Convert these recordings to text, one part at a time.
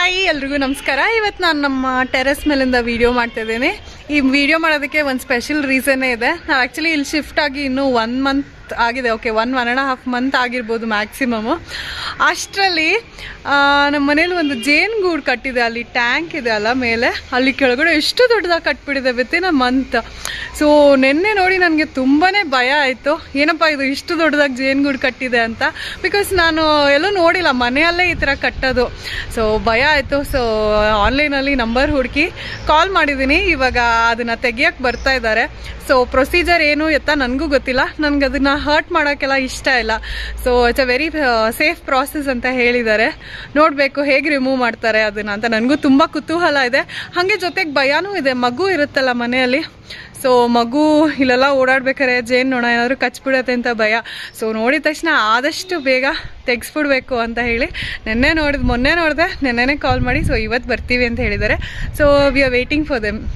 hi ಎಲ್ರಿಗೂ ನಮಸ್ಕಾರ ಇವತ್ತು ನಾನು ನಮ್ಮ ಟೆರೆಸ್ ಮೇಲಿಂದ ವಿಡಿಯೋ ಮಾಡ್ತಾ ಇದ್ದೀನಿ ಈ ವಿಡಿಯೋ ಮಾಡೋದಕ್ಕೆ ಒಂದು ಸ್ಪೆಷಲ್ ರೀಸನ್ನೇ ಇದೆ ನಾವು ಆ್ಯಕ್ಚುಲಿ ಇಲ್ಲಿ ಶಿಫ್ಟ್ ಆಗಿ ಇನ್ನೂ ಒನ್ ಮಂತ್ ಆಗಿದೆ okay one one and half month ಆಗಿರ್ಬೋದು ಮ್ಯಾಕ್ಸಿಮಮು ಅಷ್ಟರಲ್ಲಿ ನಮ್ಮ ಮನೇಲಿ ಒಂದು ಜೇನ್ ಗೂಡು ಕಟ್ಟಿದೆ ಅಲ್ಲಿ ಟ್ಯಾಂಕ್ ಇದೆ ಅಲ್ಲ ಮೇಲೆ ಅಲ್ಲಿ ಕೆಳಗಡೆ ಎಷ್ಟು ದೊಡ್ಡದಾಗಿ ಕಟ್ಬಿಟ್ಟಿದೆ ವಿತಿನ್ ಅ ಮಂತ್ ಸೊ ನಿನ್ನೆ ನೋಡಿ ನನಗೆ ತುಂಬಾ ಭಯ ಆಯಿತು ಏನಪ್ಪ ಇದು ಇಷ್ಟು ದೊಡ್ಡದಾಗಿ ಜೇನ್ ಗೂಡು ಕಟ್ಟಿದೆ ಅಂತ ಬಿಕಾಸ್ ನಾನು ಎಲ್ಲೂ ನೋಡಿಲ್ಲ ಮನೆಯಲ್ಲೇ ಈ ಥರ ಕಟ್ಟೋದು ಸೊ ಭಯ ಆಯಿತು ಸೊ ಆನ್ಲೈನಲ್ಲಿ ನಂಬರ್ ಹುಡುಕಿ ಕಾಲ್ ಮಾಡಿದ್ದೀನಿ ಇವಾಗ ಅದನ್ನು ತೆಗಿಯೋಕ್ಕೆ ಬರ್ತಾ ಇದ್ದಾರೆ ಸೊ ಪ್ರೊಸೀಜರ್ ಏನು ಎತ್ತ ನನಗೂ ಗೊತ್ತಿಲ್ಲ ನನಗೆ ಅದನ್ನು ಹರ್ಟ್ ಮಾಡೋಕ್ಕೆಲ್ಲ ಇಷ್ಟ ಇಲ್ಲ so it's a very safe process ಅಂತ ಹೇಳಿದ್ದಾರೆ ನೋಡಬೇಕು ಹೇಗೆ ರಿಮೂವ್ ಮಾಡ್ತಾರೆ ಅದನ್ನು ಅಂತ ನನಗೂ ತುಂಬ ಕುತೂಹಲ ಇದೆ ಹಾಗೆ ಜೊತೆಗೆ ಭಯನೂ ಇದೆ ಮಗು ಇರುತ್ತಲ್ಲ ಮನೆಯಲ್ಲಿ ಸೊ ಮಗು ಇಲ್ಲೆಲ್ಲ ಓಡಾಡ್ಬೇಕಾರೆ ಜೇನು ನೋಡ ಏನಾದರೂ ಕಚ್ಬಿಡತ್ತೆ ಅಂತ ಭಯ ಸೊ ನೋಡಿದ ತಕ್ಷಣ ಆದಷ್ಟು ಬೇಗ ತೆಗೆಸ್ಬಿಡ್ಬೇಕು ಅಂತ ಹೇಳಿ ನಿನ್ನೆ ನೋಡಿದ್ ಮೊನ್ನೆ ನೋಡಿದೆ ನಿನ್ನೆನೇ ಕಾಲ್ ಮಾಡಿ ಸೊ ಇವತ್ತು ಬರ್ತೀವಿ ಅಂತ ಹೇಳಿದ್ದಾರೆ so we are waiting for them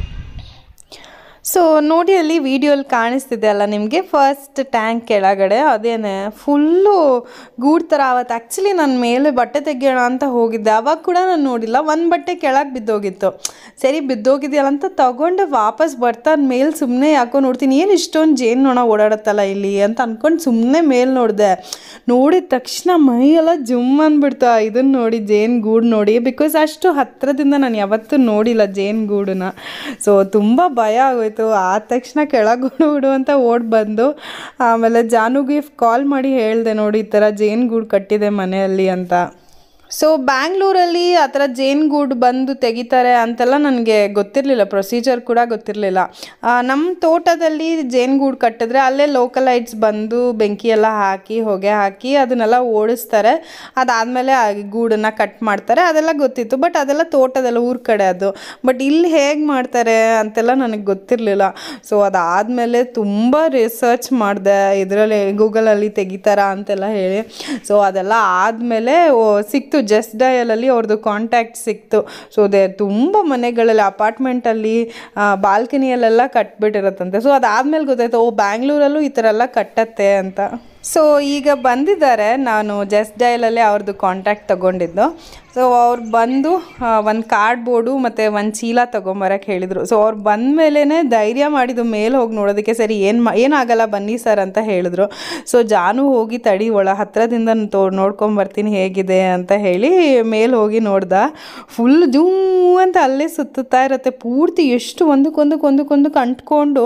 so ನೋಡಿ ಅಲ್ಲಿ ವಿಡಿಯೋಲಿ ಕಾಣಿಸ್ತಿದೆ ಅಲ್ಲ ನಿಮಗೆ ಫಸ್ಟ್ ಟ್ಯಾಂಕ್ ಕೆಳಗಡೆ ಅದೇನೆ ಫುಲ್ಲು ಗೂಡ್ ಥರ ಅವತ್ತು ಆ್ಯಕ್ಚುಲಿ ನಾನು ಮೇಲೆ ಬಟ್ಟೆ ತೆಗಿಯೋಣ ಅಂತ ಹೋಗಿದ್ದೆ ಅವಾಗ ಕೂಡ ನಾನು ನೋಡಿಲ್ಲ ಒಂದು ಬಟ್ಟೆ ಕೆಳಗೆ ಬಿದ್ದೋಗಿತ್ತು ಸರಿ ಬಿದ್ದೋಗಿದೆಯಲ್ಲ ಅಂತ ತಗೊಂಡು ವಾಪಸ್ ಬರ್ತಾ ಮೇಲೆ ಸುಮ್ಮನೆ ಯಾಕೋ ನೋಡ್ತೀನಿ ಏನು ಇಷ್ಟೊಂದು ಜೇನು ನೋಣ ಓಡಾಡುತ್ತಲ್ಲ ಇಲ್ಲಿ ಅಂತ ಅಂದ್ಕೊಂಡು ಸುಮ್ಮನೆ ಮೇಲೆ ನೋಡಿದೆ ನೋಡಿದ ತಕ್ಷಣ ಮೈಯೆಲ್ಲ ಜುಮ್ ಅಂದ್ಬಿಡ್ತು ಇದನ್ನು ನೋಡಿ ಜೇನು ಗೂಡು ನೋಡಿ ಬಿಕಾಸ್ ಅಷ್ಟು ಹತ್ತಿರದಿಂದ ನಾನು ಯಾವತ್ತೂ ನೋಡಿಲ್ಲ ಜೇನು ಗೂಡನ್ನ ಸೊ ತುಂಬ ಭಯ ಆಗೋಯ್ತು ಆದ ತಕ್ಷಣ ಕೆಳಗೆ ಬಿಡು ಅಂತ ಓಡ್ ಬಂದು ಆಮೇಲೆ ಜಾನುಗೆ ಕಾಲ್ ಮಾಡಿ ಹೇಳಿದೆ ನೋಡಿ ಈ ಥರ ಜೇನು ಗೂಡು ಕಟ್ಟಿದೆ ಮನೆಯಲ್ಲಿ ಅಂತ ಸೊ ಬ್ಯಾಂಗ್ಳೂರಲ್ಲಿ ಆ ಥರ ಜೇನು ಗೂಡು ಬಂದು ತೆಗಿತಾರೆ ಅಂತೆಲ್ಲ ನನಗೆ ಗೊತ್ತಿರಲಿಲ್ಲ ಪ್ರೊಸೀಜರ್ ಕೂಡ ಗೊತ್ತಿರಲಿಲ್ಲ ನಮ್ಮ ತೋಟದಲ್ಲಿ ಜೇನು ಗೂಡು ಕಟ್ಟಿದ್ರೆ ಅಲ್ಲೇ ಲೋಕಲ್ ಲೈಟ್ಸ್ ಬಂದು ಬೆಂಕಿ ಎಲ್ಲ ಹಾಕಿ ಹೊಗೆ ಹಾಕಿ ಅದನ್ನೆಲ್ಲ ಓಡಿಸ್ತಾರೆ ಅದಾದಮೇಲೆ ಆ ಗೂಡನ್ನು ಕಟ್ ಮಾಡ್ತಾರೆ ಅದೆಲ್ಲ ಗೊತ್ತಿತ್ತು ಬಟ್ ಅದೆಲ್ಲ ತೋಟದಲ್ಲ ಊರ ಕಡೆ ಅದು ಬಟ್ ಇಲ್ಲಿ ಹೇಗೆ ಮಾಡ್ತಾರೆ ಅಂತೆಲ್ಲ ನನಗೆ ಗೊತ್ತಿರಲಿಲ್ಲ ಸೊ ಅದಾದಮೇಲೆ ತುಂಬ ರಿಸರ್ಚ್ ಮಾಡಿದೆ ಇದರಲ್ಲಿ ಗೂಗಲಲ್ಲಿ ತೆಗಿತಾರಾ ಅಂತೆಲ್ಲ ಹೇಳಿ ಸೊ ಅದೆಲ್ಲ ಆದಮೇಲೆ ಸಿಕ್ತು ಜಸ್ಟ್ ಡಯಲಲ್ಲಿ ಅವ್ರದ್ದು ಕಾಂಟ್ಯಾಕ್ಟ್ ಸಿಕ್ತು ಸೊ ದೇ ತುಂಬ ಮನೆಗಳಲ್ಲಿ ಅಪಾರ್ಟ್ಮೆಂಟಲ್ಲಿ ಬಾಲ್ಕನಿಯಲ್ಲೆಲ್ಲ ಕಟ್ಬಿಟ್ಟಿರತ್ತಂತೆ ಸೊ ಅದಾದಮೇಲೆ ಗೊತ್ತಾಯ್ತು ಓ ಬ್ಯಾಂಗ್ಳೂರಲ್ಲೂ ಈ ಥರ ಎಲ್ಲ ಕಟ್ಟತ್ತೆ ಅಂತ ಸೊ ಈಗ ಬಂದಿದ್ದಾರೆ ನಾನು ಜಸ್ಟ್ ಡಯಲಲ್ಲೇ ಅವ್ರದ್ದು ಕಾಂಟ್ಯಾಕ್ಟ್ ತೊಗೊಂಡಿದ್ದು ಸೊ ಅವ್ರು ಬಂದು ಒಂದು ಕಾರ್ಡ್ ಬೋರ್ಡು ಮತ್ತು ಒಂದು ಚೀಲ ತೊಗೊಂಬರಕ್ಕೆ ಹೇಳಿದರು ಸೊ ಅವ್ರು ಬಂದ ಮೇಲೇ ಧೈರ್ಯ ಮಾಡಿದ್ದು ಮೇಲೆ ಹೋಗಿ ನೋಡೋದಕ್ಕೆ ಸರಿ ಏನು ಮಾ ಏನಾಗಲ್ಲ ಬನ್ನಿ ಸರ್ ಅಂತ ಹೇಳಿದ್ರು ಸೊ ಜಾನು ಹೋಗಿ ತಡಿ ಒಳ ಹತ್ರದಿಂದ ತೋ ನೋಡ್ಕೊಂಬರ್ತೀನಿ ಹೇಗಿದೆ ಅಂತ ಹೇಳಿ ಮೇಲೆ ಹೋಗಿ ನೋಡ್ದ ಫುಲ್ ಜೂ ಅಂತ ಅಲ್ಲೇ ಸುತ್ತುತ್ತಾ ಇರುತ್ತೆ ಪೂರ್ತಿ ಎಷ್ಟು ಒಂದಕ್ಕೊಂದಕ್ಕೆ ಒಂದಕ್ಕೊಂದಕ್ಕೆ ಅಂಟ್ಕೊಂಡು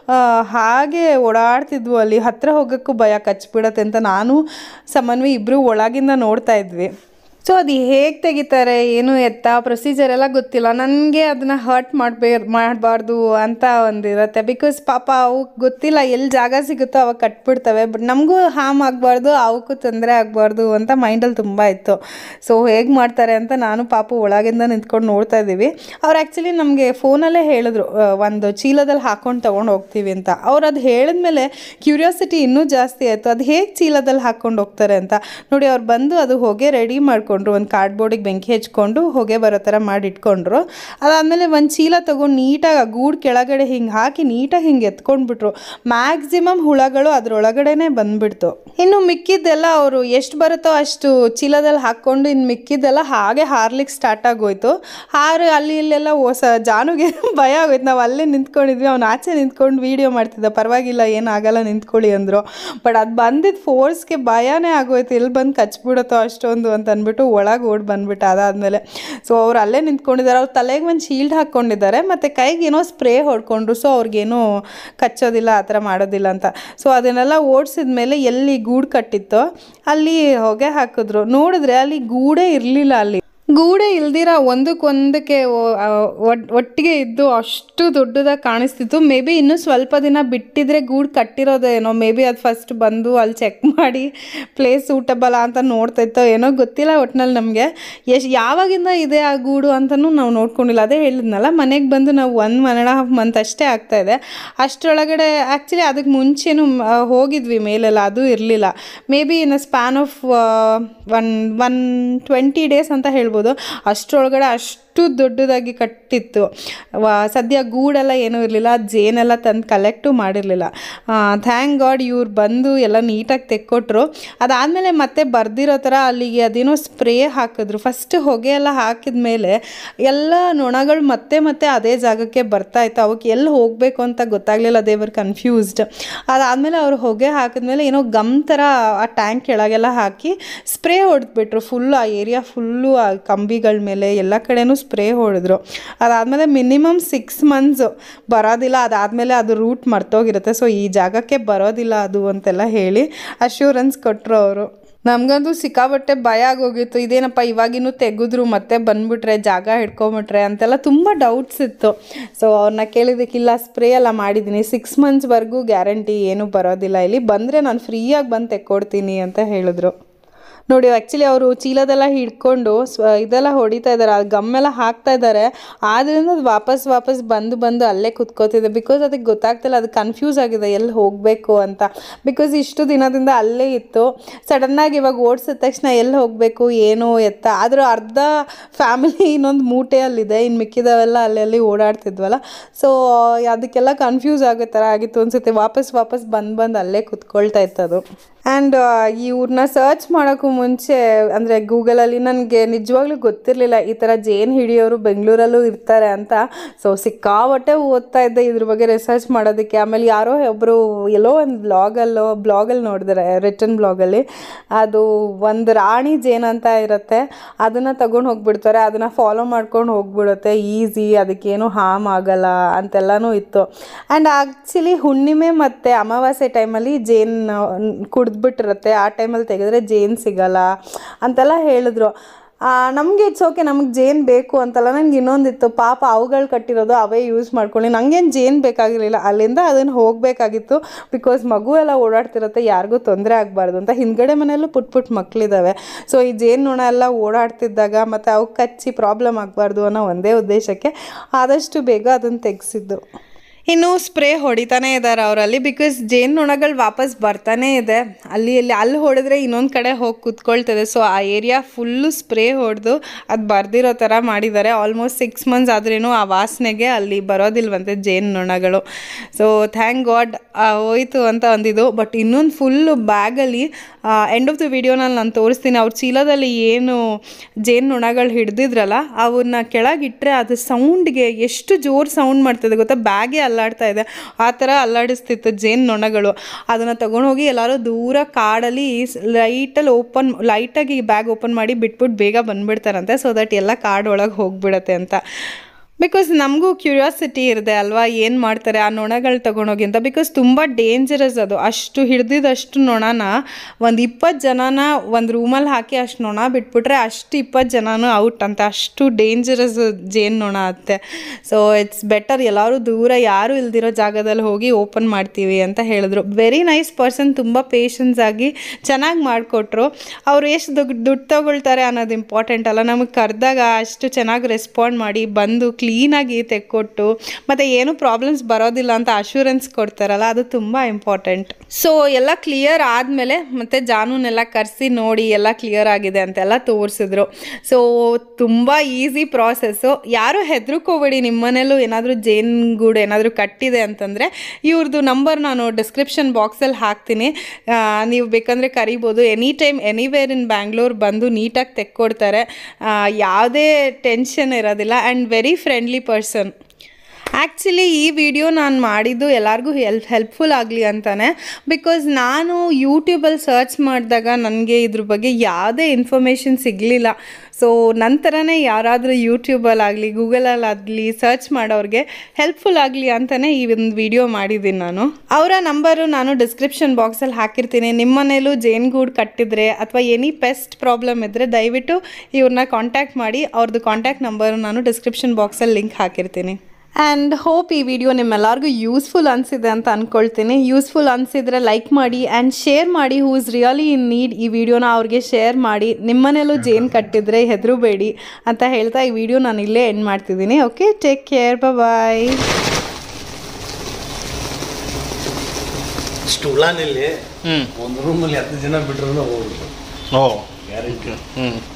ಹಾಗೆ ಓಡಾಡ್ತಿದ್ವು ಅಲ್ಲಿ ಹತ್ತಿರ ಹೋಗೋಕ್ಕೂ ಭಯ ಕಚ್ಬಿಡತ್ತೆ ಅಂತ ನಾನು ಸಮನ್ವಿ ಇಬ್ಬರು ಒಳಗಿಂದ ನೋಡ್ತಾ ಇದ್ವಿ ಸೊ ಅದು ಹೇಗೆ ತೆಗಿತಾರೆ ಏನು ಎತ್ತ ಪ್ರೊಸೀಜರ್ ಎಲ್ಲ ಗೊತ್ತಿಲ್ಲ ನನಗೆ ಅದನ್ನು ಹರ್ಟ್ ಮಾಡಬೇ ಮಾಡಬಾರ್ದು ಅಂತ ಒಂದು ಇರುತ್ತೆ ಬಿಕಾಸ್ ಪಾಪ ಅವಕ್ಕೆ ಗೊತ್ತಿಲ್ಲ ಎಲ್ಲಿ ಜಾಗ ಸಿಗುತ್ತೋ ಅವಾಗ ಕಟ್ಬಿಡ್ತವೆ ಬಟ್ ನಮಗೂ ಹಾಮ್ ಆಗಬಾರ್ದು ಅವಕ್ಕೂ ತೊಂದರೆ ಆಗಬಾರ್ದು ಅಂತ ಮೈಂಡಲ್ಲಿ ತುಂಬ ಇತ್ತು ಸೊ ಹೇಗೆ ಮಾಡ್ತಾರೆ ಅಂತ ನಾನು ಪಾಪ ಒಳಗಿಂದ ನಿಂತ್ಕೊಂಡು ನೋಡ್ತಾ ಇದ್ದೀವಿ ಅವ್ರು ಆ್ಯಕ್ಚುಲಿ ನಮಗೆ ಫೋನಲ್ಲೇ ಹೇಳಿದ್ರು ಆ, ಒಂದು ಚೀಲದಲ್ಲಿ ಹಾಕ್ಕೊಂಡು ತೊಗೊಂಡು ಹೋಗ್ತೀವಿ ಅಂತ ಅವ್ರು ಅದು ಹೇಳಿದ್ಮೇಲೆ ಕ್ಯೂರಿಯಾಸಿಟಿ ಇನ್ನೂ ಜಾಸ್ತಿ ಆಯಿತು ಅದು ಹೇಗೆ ಚೀಲದಲ್ಲಿ ಹಾಕ್ಕೊಂಡು ಹೋಗ್ತಾರೆ ಅಂತ ನೋಡಿ ಅವ್ರು ಬಂದು ಅದು ಹೊಗೆ ರೆಡಿ ಮಾಡ್ಕೊಂಡ್ರು ಒಂದು ಕಾರ್ಡ್ಬೋರ್ಡಿಗೆ ಬೆಂಕಿ ಹಚ್ಕೊಂಡು ಹೊಗೆ ಬರೋ ಥರ ಮಾಡಿ ಇಟ್ಕೊಂಡ್ರು ಅದಾದಮೇಲೆ ಒಂದು ಚೀಲ ತೊಗೊಂಡು ನೀಟಾಗಿ ಆ ಗೂಡು ಕೆಳಗಡೆ ಹಿಂಗೆ ಹಾಕಿ ನೀಟಾಗಿ ಹಿಂಗೆ ಎತ್ಕೊಂಡ್ಬಿಟ್ರು ಮ್ಯಾಕ್ಸಿಮಮ್ ಹುಳಗಳು ಅದರೊಳಗಡೆನೆ ಬಂದ್ಬಿಡ್ತು ಇನ್ನು ಮಿಕ್ಕಿದ್ದೆಲ್ಲ ಅವರು ಎಷ್ಟು ಬರುತ್ತೋ ಅಷ್ಟು ಚೀಲದಲ್ಲಿ ಹಾಕ್ಕೊಂಡು ಇನ್ನು ಮಿಕ್ಕಿದ್ದೆಲ್ಲ ಹಾಗೆ ಹಾರ್ಲಿಕ್ಕೆ ಸ್ಟಾರ್ಟ್ ಆಗೋಯ್ತು ಹಾರು ಅಲ್ಲಿ ಇಲ್ಲೆಲ್ಲ ಹೊಸ ಜಾನುಗೆ ಭಯ ಆಗೋಯ್ತು ನಾವು ಅಲ್ಲೇ ನಿಂತ್ಕೊಂಡಿದ್ವಿ ಅವ್ನು ಆಚೆ ನಿಂತ್ಕೊಂಡು ವೀಡಿಯೋ ಮಾಡ್ತಿದ್ದ ಪರವಾಗಿಲ್ಲ ಏನಾಗಲ್ಲ ನಿಂತ್ಕೊಳ್ಳಿ ಅಂದರು ಬಟ್ ಅದು ಬಂದಿದ್ದು ಫೋರ್ಸ್ಗೆ ಭಯನೇ ಆಗೋಯ್ತು ಇಲ್ಲಿ ಬಂದು ಕಚ್ಬಿಡುತ್ತೋ ಅಷ್ಟೊಂದು ಅಂತ ಅಂದ್ಬಿಟ್ಟು ಒಳಗೆ ಓಡಿ ಬಂದ್ಬಿಟ್ಟು ಅದಾದಮೇಲೆ ಸೊ ಅವ್ರು ಅಲ್ಲೇ ನಿಂತ್ಕೊಂಡಿದ್ದಾರೆ ಅವ್ರ ತಲೆಗೆ ಒಂದು ಶೀಲ್ಡ್ ಹಾಕ್ಕೊಂಡಿದ್ದಾರೆ ಮತ್ತು ಕೈಗೆ ಏನೋ ಸ್ಪ್ರೇ ಹೊಡ್ಕೊಂಡ್ರು ಸೊ ಅವ್ರಿಗೇನೋ ಕಚ್ಚೋದಿಲ್ಲ ಆ ಥರ ಮಾಡೋದಿಲ್ಲ ಅಂತ ಸೊ ಅದನ್ನೆಲ್ಲ ಓಡಿಸಿದ ಮೇಲೆ ಎಲ್ಲಿ ಗೂಡು ಕಟ್ಟಿತ್ತೋ ಅಲ್ಲಿ ಹೊಗೆ ಹಾಕಿದ್ರು ನೋಡಿದ್ರೆ ಅಲ್ಲಿ ಗೂಡೇ ಇರಲಿಲ್ಲ ಅಲ್ಲಿ ಗೂಡೆ ಇಲ್ದಿರ ಒಂದಕ್ಕೊಂದಕ್ಕೆ ಒ- ಆ, ಒಟ್- ಒಟ್ಟಿಗೆ ಇದ್ದು ಅಷ್ಟು ದೊಡ್ಡದಾಗಿ ಕಾಣಿಸ್ತಿತ್ತು ಮೇ ಬಿ ಇನ್ನೂ ಸ್ವಲ್ಪ ದಿನ ಬಿಟ್ಟಿದ್ರೆ ಗೂಡು ಕಟ್ಟಿರೋದೇನೋ ಮೇ ಬಿ ಅದು ಫಸ್ಟ್ ಬಂದು ಅಲ್ಲಿ ಚೆಕ್ ಮಾಡಿ ಪ್ಲೇಸ್ ಸೂಟಬಲ್ ಅಂತ ನೋಡ್ತಾ ಇತ್ತೋ ಏನೋ ಗೊತ್ತಿಲ್ಲ ಒಟ್ನಲ್ಲಿ ನಮಗೆ ಎಷ್ಟು ಯಾವಾಗಿಂದ ಇದೆ ಆ ಗೂಡು ಅಂತಲೂ ನಾವು ನೋಡ್ಕೊಂಡಿಲ್ಲ ಅದೇ ಹೇಳಿದ್ನಲ್ಲ ಮನೆಗೆ ಬಂದು ನಾವು one one and half month ಅಷ್ಟೇ ಆಗ್ತಾ ಇದೆ ಅಷ್ಟರೊಳಗಡೆ ಆ್ಯಕ್ಚುಲಿ ಅದಕ್ಕೆ ಮುಂಚೆನೂ ಆ, ಹೋಗಿದ್ವಿ ಮೇಲೆಲ್ಲ ಅದು ಇರಲಿಲ್ಲ maybe in a span of one one twenty days ಅಂತ ಹೇಳ್ಬೋದು ಅಷ್ಟರೊಳಗಡೆ ಅಷ್ಟು ಅಷ್ಟು ದೊಡ್ಡದಾಗಿ ಕಟ್ಟಿತ್ತು ವ- ಸದ್ಯ ಗೂಡೆಲ್ಲ ಏನೂ ಇರಲಿಲ್ಲ ಜೇನೆಲ್ಲ ತಂದು ಕಲೆಕ್ಟು ಮಾಡಿರಲಿಲ್ಲ ಥ್ಯಾಂಕ್ ಗಾಡ್ ಇವ್ರು ಬಂದು ಎಲ್ಲ ನೀಟಾಗಿ ತೆಕ್ಕೊಟ್ರು ಅದಾದಮೇಲೆ ಮತ್ತೆ ಬರ್ದಿರೋ ಥರ ಅಲ್ಲಿಗೆ ಅದೇನೋ ಸ್ಪ್ರೇ ಹಾಕಿದ್ರು ಫಸ್ಟ್ ಹೊಗೆ ಎಲ್ಲ ಹಾಕಿದ ಮೇಲೆ ಎಲ್ಲ ನೊಣಗಳು ಮತ್ತೆ ಮತ್ತೆ ಅದೇ ಜಾಗಕ್ಕೆ ಬರ್ತಾ ಇತ್ತು ಅವಕ್ಕೆ ಎಲ್ಲಿ ಹೋಗಬೇಕು ಅಂತ ಗೊತ್ತಾಗಲಿಲ್ಲ ದೇವರ್ ಕನ್ಫ್ಯೂಸ್ಡ್ ಅದಾದಮೇಲೆ ಅವ್ರು ಹೊಗೆ ಹಾಕಿದ್ಮೇಲೆ ಏನೋ ಗಮ್ ಥರ ಆ ಟ್ಯಾಂಕ್ ಕೆಳಗೆಲ್ಲ ಹಾಕಿ ಸ್ಪ್ರೇ ಹೊಡೆದ್ಬಿಟ್ರು ಫುಲ್ ಆ ಏರಿಯಾ ಫುಲ್ಲು ಆ ಕಂಬಿಗಳ ಮೇಲೆ ಎಲ್ಲ ಕಡೆನೂ ಸ್ಪ್ರೇ ಹೊಡೆದ್ರು ಅದಾದಮೇಲೆ ಮಿನಿಮಮ್ ಸಿಕ್ಸ್ ಮಂತ್ಸು ಬರೋದಿಲ್ಲ ಅದಾದಮೇಲೆ ಅದು ರೂಟ್ ಮರ್ತೋಗಿರುತ್ತೆ ಸೊ ಈ ಜಾಗಕ್ಕೆ ಬರೋದಿಲ್ಲ ಅದು ಅಂತೆಲ್ಲ ಹೇಳಿ ಅಶ್ಯೂರೆನ್ಸ್ ಕೊಟ್ಟರು ಅವರು ನಮಗಂತೂ ಸಿಕ್ಕಾಬಟ್ಟೆ ಭಯ ಆಗೋಗಿತ್ತು ಇದೇನಪ್ಪ ಇವಾಗಿನೂ ತೆಗೆದ್ರು ಮತ್ತೆ ಬಂದ್ಬಿಟ್ರೆ ಜಾಗ ಹಿಡ್ಕೊಂಬಿಟ್ರೆ ಅಂತೆಲ್ಲ ತುಂಬ ಡೌಟ್ಸ್ ಇತ್ತು ಸೊ ಅವ್ರನ್ನ ಕೇಳಿದ್ದಕ್ಕಿಲ್ಲ ಸ್ಪ್ರೇ ಎಲ್ಲ ಮಾಡಿದ್ದೀನಿ ಸಿಕ್ಸ್ ಮಂತ್ಸ್ವರೆಗೂ ಗ್ಯಾರಂಟಿ ಏನೂ ಬರೋದಿಲ್ಲ ಇಲ್ಲಿ ಬಂದರೆ ನಾನು ಫ್ರೀಯಾಗಿ ಬಂದು ತೆಕ್ಕೊಡ್ತೀನಿ ಅಂತ ಹೇಳಿದ್ರು ನೋಡಿ ಆ್ಯಕ್ಚುಲಿ ಅವರು ಚೀಲದೆಲ್ಲ ಹಿಡ್ಕೊಂಡು ಸ್ವ ಇದೆಲ್ಲ ಹೊಡಿತಾ ಇದ್ದಾರೆ ಆ ಗಮ್ಮೆಲ್ಲ ಹಾಕ್ತಾ ಇದ್ದಾರೆ ಆದ್ದರಿಂದ ಅದು ವಾಪಸ್ ವಾಪಸ್ ಬಂದು ಬಂದು ಅಲ್ಲೇ ಕುತ್ಕೋತಿದೆ ಬಿಕಾಸ್ ಅದಕ್ಕೆ ಗೊತ್ತಾಗ್ತಿಲ್ಲ ಅದು ಕನ್ಫ್ಯೂಸ್ ಆಗಿದೆ ಎಲ್ಲಿ ಹೋಗಬೇಕು ಅಂತ ಬಿಕಾಸ್ ಇಷ್ಟು ದಿನದಿಂದ ಅಲ್ಲೇ ಇತ್ತು ಸಡನ್ನಾಗಿ ಇವಾಗ ಓಡಿಸಿದ ತಕ್ಷಣ ಎಲ್ಲಿ ಹೋಗಬೇಕು ಏನು ಎತ್ತ ಆದರೂ ಅರ್ಧ ಫ್ಯಾಮಿಲಿ ಇನ್ನೊಂದು ಮೂಟೆಯಲ್ಲಿದೆ ಇನ್ನು ಮಿಕ್ಕಿದವೆಲ್ಲ ಅಲ್ಲಲ್ಲಿ ಓಡಾಡ್ತಿದ್ವಲ್ಲ ಸೊ ಅದಕ್ಕೆಲ್ಲ ಕನ್ಫ್ಯೂಸ್ ಆಗೋ ಥರ ಆಗಿತ್ತು ಅನ್ಸುತ್ತೆ ವಾಪಸ್ ವಾಪಸ್ ಬಂದು ಬಂದು ಅಲ್ಲೇ ಕುತ್ಕೊಳ್ತಾ ಇತ್ತು ಅದು ಆ್ಯಂಡ್ ಇವ್ರನ್ನ ಸರ್ಚ್ ಮಾಡೋಕ್ಕೂ ಮುಂಚೆ ಅಂದರೆ ಗೂಗಲಲ್ಲಿ ನನಗೆ ನಿಜವಾಗ್ಲೂ ಗೊತ್ತಿರಲಿಲ್ಲ ಈ ಥರ ಜೇನು ಹಿಡಿಯೋರು ಬೆಂಗಳೂರಲ್ಲೂ ಇರ್ತಾರೆ ಅಂತ ಸೊ ಸಿಕ್ಕಾಬಟ್ಟೆ ಓದ್ತಾ ಇದ್ದೆ ಇದ್ರ ಬಗ್ಗೆ ರಿಸರ್ಚ್ ಮಾಡೋದಕ್ಕೆ ಆಮೇಲೆ ಯಾರೋ ಒಬ್ಬರು ಎಲ್ಲೋ ಒಂದು ಬ್ಲಾಗಲ್ಲೋ ಬ್ಲಾಗಲ್ಲಿ ನೋಡಿದ್ರೆ ರಿಟರ್ನ್ ಬ್ಲಾಗಲ್ಲಿ ಅದು ಒಂದು ರಾಣಿ ಜೇನು ಅಂತ ಇರುತ್ತೆ ಅದನ್ನು ತಗೊಂಡು ಹೋಗ್ಬಿಡ್ತಾರೆ ಅದನ್ನು ಫಾಲೋ ಮಾಡ್ಕೊಂಡು ಹೋಗ್ಬಿಡುತ್ತೆ ಈಸಿ ಅದಕ್ಕೇನು ಹಾಮ್ ಆಗಲ್ಲ ಅಂತೆಲ್ಲನೂ ಇತ್ತು ಆ್ಯಂಡ್ ಆ್ಯಕ್ಚುಲಿ ಹುಣ್ಣಿಮೆ ಮತ್ತು ಅಮಾವಾಸ್ಯೆ ಟೈಮಲ್ಲಿ ಜೇನು ಕುಡಿದ್ಬಿಟ್ಟಿರುತ್ತೆ ಆ ಟೈಮಲ್ಲಿ ತೆಗೆದ್ರೆ ಜೇನು ಸಿಗಲ್ಲ ಅಂತೆಲ್ಲ ಹೇಳಿದ್ರು ನಮಗೆ ಇಟ್ಸ್ ಓಕೆ ನಮಗೆ ಜೇನು ಬೇಕು ಅಂತಲ್ಲ ನಂಗೆ ಇನ್ನೊಂದಿತ್ತು ಪಾಪ ಅವುಗಳು ಕಟ್ಟಿರೋದು ಅವೇ ಯೂಸ್ ಮಾಡ್ಕೊಳ್ಳಿ ನನಗೇನು ಜೇನು ಬೇಕಾಗಿರಲಿಲ್ಲ ಅಲ್ಲಿಂದ ಅದನ್ನು ಹೋಗಬೇಕಾಗಿತ್ತು ಬಿಕಾಸ್ ಮಗು ಎಲ್ಲ ಓಡಾಡ್ತಿರುತ್ತೆ ಯಾರಿಗೂ ತೊಂದರೆ ಆಗಬಾರ್ದು ಅಂತ ಹಿಂದ್ಗಡೆ ಮನೆಯಲ್ಲೂ ಪುಟ್ ಪುಟ್ ಮಕ್ಕಳಿದ್ದಾವೆ ಸೊ ಈ ಜೇನು ನೊಣ ಎಲ್ಲ ಓಡಾಡ್ತಿದ್ದಾಗ ಮತ್ತು ಅವು ಕಚ್ಚಿ ಪ್ರಾಬ್ಲಮ್ ಆಗಬಾರ್ದು ಅನ್ನೋ ಒಂದೇ ಉದ್ದೇಶಕ್ಕೆ ಆದಷ್ಟು ಬೇಗ ಅದನ್ನು ತೆಗೆಸಿದ್ದು ಇನ್ನು ಸ್ಪ್ರೇ ಹೊಡಿತಾನೆ ಇದ್ದಾರೆ ಅವರಲ್ಲಿ ಬಿಕಾಸ್ ಜೇನು ನೊಣಗಳು ವಾಪಸ್ ಬರ್ತಾನೆ ಇದೆ ಅಲ್ಲಿ ಇಲ್ಲಿ ಅಲ್ಲಿ ಹೊಡೆದ್ರೆ ಇನ್ನೊಂದು ಕಡೆ ಹೋಗಿ ಕುತ್ಕೊಳ್ತದೆ ಸೊ ಆ ಏರಿಯಾ ಫುಲ್ಲು ಸ್ಪ್ರೇ ಹೊಡೆದು ಅದು ಬರ್ದಿರೋ ಥರ ಮಾಡಿದ್ದಾರೆ ಆಲ್ಮೋಸ್ಟ್ ಸಿಕ್ಸ್ ಮಂತ್ಸ್ ಆದ್ರೂ ಆ ವಾಸನೆಗೆ ಅಲ್ಲಿ ಬರೋದಿಲ್ವಂತೆ ಜೇನು ನೊಣಗಳು ಸೊ ಥ್ಯಾಂಕ್ ಗಾಡ್ ಹೋಯ್ತು ಅಂತ ಅಂದಿದ್ದು ಬಟ್ ಇನ್ನೊಂದು ಫುಲ್ಲು ಬ್ಯಾಗಲ್ಲಿ ಎಂಡ್ ಆಫ್ ದ ವಿಡಿಯೋನಲ್ಲಿ ನಾನು ತೋರಿಸ್ತೀನಿ ಅವ್ರ ಚೀಲದಲ್ಲಿ ಏನು ಜೇನು ನೊಣಗಳು ಹಿಡ್ದಿದ್ರಲ್ಲ ಅವನ್ನ ಕೆಳಗಿಟ್ರೆ ಅದು ಸೌಂಡ್ಗೆ ಎಷ್ಟು ಜೋರು ಸೌಂಡ್ ಮಾಡ್ತದೆ ಗೊತ್ತಾ ಬ್ಯಾಗೇ ಅಲ್ಲಾಡ್ತಾ ಇದೆ ಆ ಥರ ಅಲ್ಲಾಡಿಸ್ತಿತ್ತು ಜೇನು ನೊಣಗಳು ಅದನ್ನು ತಗೊಂಡೋಗಿ ಎಲ್ಲರೂ ದೂರ ಕಾಡಲ್ಲಿ ಲೈಟಲ್ಲಿ ಓಪನ್ ಲೈಟಾಗಿ ಬ್ಯಾಗ್ ಓಪನ್ ಮಾಡಿ ಬಿಟ್ಬಿಟ್ಟು ಬೇಗ ಬಂದ್ಬಿಡ್ತಾರಂತೆ ಸೊ ದಟ್ ಎಲ್ಲ ಕಾಡ್ ಒಳಗೆ ಹೋಗ್ಬಿಡತ್ತೆ ಅಂತ ಬಿಕಾಸ್ ನಮಗೂ ಕ್ಯೂರಿಯಾಸಿಟಿ ಇದೆ ಅಲ್ವಾ ಏನು ಮಾಡ್ತಾರೆ ಆ ನೊಣಗಳು ತಗೊಂಡೋಗಿ ಅಂತ ಬಿಕಾಸ್ ತುಂಬ ಡೇಂಜರಸ್ ಅದು ಅಷ್ಟು ಹಿಡ್ದಿದ್ದಷ್ಟು ನೊಣನ ಒಂದು ಇಪ್ಪತ್ತು ಜನನ ಒಂದು ರೂಮಲ್ಲಿ ಹಾಕಿ ಅಷ್ಟು ನೊಣ ಬಿಟ್ಬಿಟ್ರೆ ಅಷ್ಟು ಇಪ್ಪತ್ತು ಜನನೂ ಔಟ್ ಅಂತ ಅಷ್ಟು ಡೇಂಜರಸ್ ಜೇನು ನೊಣ ಅತ್ತೆ ಸೊ ಇಟ್ಸ್ ಬೆಟರ್ ಎಲ್ಲರೂ ದೂರ ಯಾರು ಇಲ್ದಿರೋ ಜಾಗದಲ್ಲಿ ಹೋಗಿ ಓಪನ್ ಮಾಡ್ತೀವಿ ಅಂತ ಹೇಳಿದ್ರು ವೆರಿ ನೈಸ್ ಪರ್ಸನ್ ತುಂಬ ಪೇಷನ್ಸ್ ಆಗಿ ಚೆನ್ನಾಗಿ ಮಾಡಿಕೊಟ್ರು ಅವ್ರು ಎಷ್ಟು ದುಡ್ಡು ದುಡ್ಡು ತಗೊಳ್ತಾರೆ ಅನ್ನೋದು ಇಂಪಾರ್ಟೆಂಟ್ ಅಲ್ಲ ನಮಗೆ ಕರೆದಾಗ ಅಷ್ಟು ಚೆನ್ನಾಗಿ ರೆಸ್ಪಾಂಡ್ ಮಾಡಿ ಬಂದು ಕ್ಲೀನಾಗಿ ತೆಕ್ಕೊಟ್ಟು ಮತ್ತು ಏನು ಪ್ರಾಬ್ಲಮ್ಸ್ ಬರೋದಿಲ್ಲ ಅಂತ ಅಶ್ಯೂರೆನ್ಸ್ ಕೊಡ್ತಾರಲ್ಲ ಅದು ತುಂಬ ಇಂಪಾರ್ಟೆಂಟ್ ಸೊ ಎಲ್ಲ ಕ್ಲಿಯರ್ ಆದಮೇಲೆ ಮತ್ತೆ ಜಾನುನೆಲ್ಲ ಕರೆಸಿ ನೋಡಿ ಎಲ್ಲ ಕ್ಲಿಯರ್ ಆಗಿದೆ ಅಂತೆಲ್ಲ ತೋರಿಸಿದ್ರು ಸೊ ತುಂಬ ಈಸಿ ಪ್ರಾಸೆಸ್ಸು ಯಾರು ಹೆದರ್ಕೋಬೇಡಿ ನಿಮ್ಮ ಮನೇಲೂ ಏನಾದರೂ ಜೇನುಗೂಡು ಏನಾದರೂ ಕಟ್ಟಿದೆ ಅಂತಂದರೆ ಇವ್ರದ್ದು ನಂಬರ್ ನಾನು ಡಿಸ್ಕ್ರಿಪ್ಷನ್ ಬಾಕ್ಸಲ್ಲಿ ಹಾಕ್ತೀನಿ ಆ, ನೀವು ಬೇಕಂದರೆ ಕರಿಬೋದು any time anywhere in Bangalore ಬಂದು ನೀಟಾಗಿ ತೆಕ್ಕೊಡ್ತಾರೆ ಆ, ಯಾವುದೇ ಟೆನ್ಷನ್ ಇರೋದಿಲ್ಲ and very friendly person actually ಈ ವಿಡಿಯೋ ನಾನು ಮಾಡಿದ್ದು ಎಲ್ಲರಿಗೂ ಹೆಲ್ಪ್ ಹೆಲ್ಪ್ಫುಲ್ ಆಗಲಿ ಅಂತಾನೆ ಬಿಕಾಸ್ ನಾನು ಯೂಟ್ಯೂಬಲ್ಲಿ ಸರ್ಚ್ ಮಾಡಿದಾಗ ನನಗೆ ಇದ್ರ ಬಗ್ಗೆ ಯಾವುದೇ ಇನ್ಫಾರ್ಮೇಷನ್ ಸಿಗಲಿಲ್ಲ ಸೊ ನಂತರನೇ ಯಾರಾದರೂ ಯೂಟ್ಯೂಬಲ್ಲಾಗಲಿ ಗೂಗಲಲ್ಲಾಗಲಿ ಸರ್ಚ್ ಮಾಡೋರಿಗೆ ಹೆಲ್ಪ್ಫುಲ್ ಆಗಲಿ ಅಂತಲೇ ಈ ಒಂದು ವಿಡಿಯೋ ಮಾಡಿದ್ದೀನಿ ನಾನು ಅವರ ನಂಬರು ನಾನು ಡಿಸ್ಕ್ರಿಪ್ಷನ್ ಬಾಕ್ಸಲ್ಲಿ ಹಾಕಿರ್ತೀನಿ ನಿಮ್ಮ ಮನೇಲೂ ಜೇನುಗೂಡು ಕಟ್ಟಿದ್ರೆ ಅಥವಾ ಎನಿ ಪೆಸ್ಟ್ ಪ್ರಾಬ್ಲಮ್ ಇದ್ದರೆ ದಯವಿಟ್ಟು ಇವ್ರನ್ನ ಕಾಂಟ್ಯಾಕ್ಟ್ ಮಾಡಿ ಅವ್ರದ್ದು ಕಾಂಟ್ಯಾಕ್ಟ್ ನಂಬರು ನಾನು ಡಿಸ್ಕ್ರಿಪ್ಷನ್ ಬಾಕ್ಸಲ್ಲಿ ಲಿಂಕ್ ಹಾಕಿರ್ತೀನಿ ಆ್ಯಂಡ್ ಹೋಪ್ ಈ ವಿಡಿಯೋ ನಿಮ್ಮೆಲ್ಲರಿಗೂ ಯೂಸ್ಫುಲ್ ಅನಿಸಿದೆ ಅಂತ ಅಂದ್ಕೊಳ್ತೀನಿ ಯೂಸ್ಫುಲ್ ಅನಿಸಿದ್ರೆ ಲೈಕ್ ಮಾಡಿ ಆ್ಯಂಡ್ ಶೇರ್ ಮಾಡಿ who is really in need ಈ ವಿಡಿಯೋನ ಅವ್ರಿಗೆ ಶೇರ್ ಮಾಡಿ ನಿಮ್ಮನೇಲೂ ಜೇನು ಕಟ್ಟಿದ್ರೆ ಹೆದರಬೇಡಿ ಅಂತ ಹೇಳ್ತಾ ಈ ವಿಡಿಯೋ ನಾನು ಇಲ್ಲೇ ಎಂಡ್ ಮಾಡ್ತಿದ್ದೀನಿ ಓಕೆ ಟೇಕ್ ಕೇರ್ ಬಾಯ್ ಇಷ್ಟು ಉಳಾನಲ್ಲಿ ಹ್ಮ್ ಒಂದು ರೂಮಲ್ಲಿ ಹತ್ತು ಜನ ಬಿಟ್ರು ಹೋಗ್ಬಿಟ್ಟು ಓ ಗ್ಯಾರಂಟಿ ಹ್ಮ್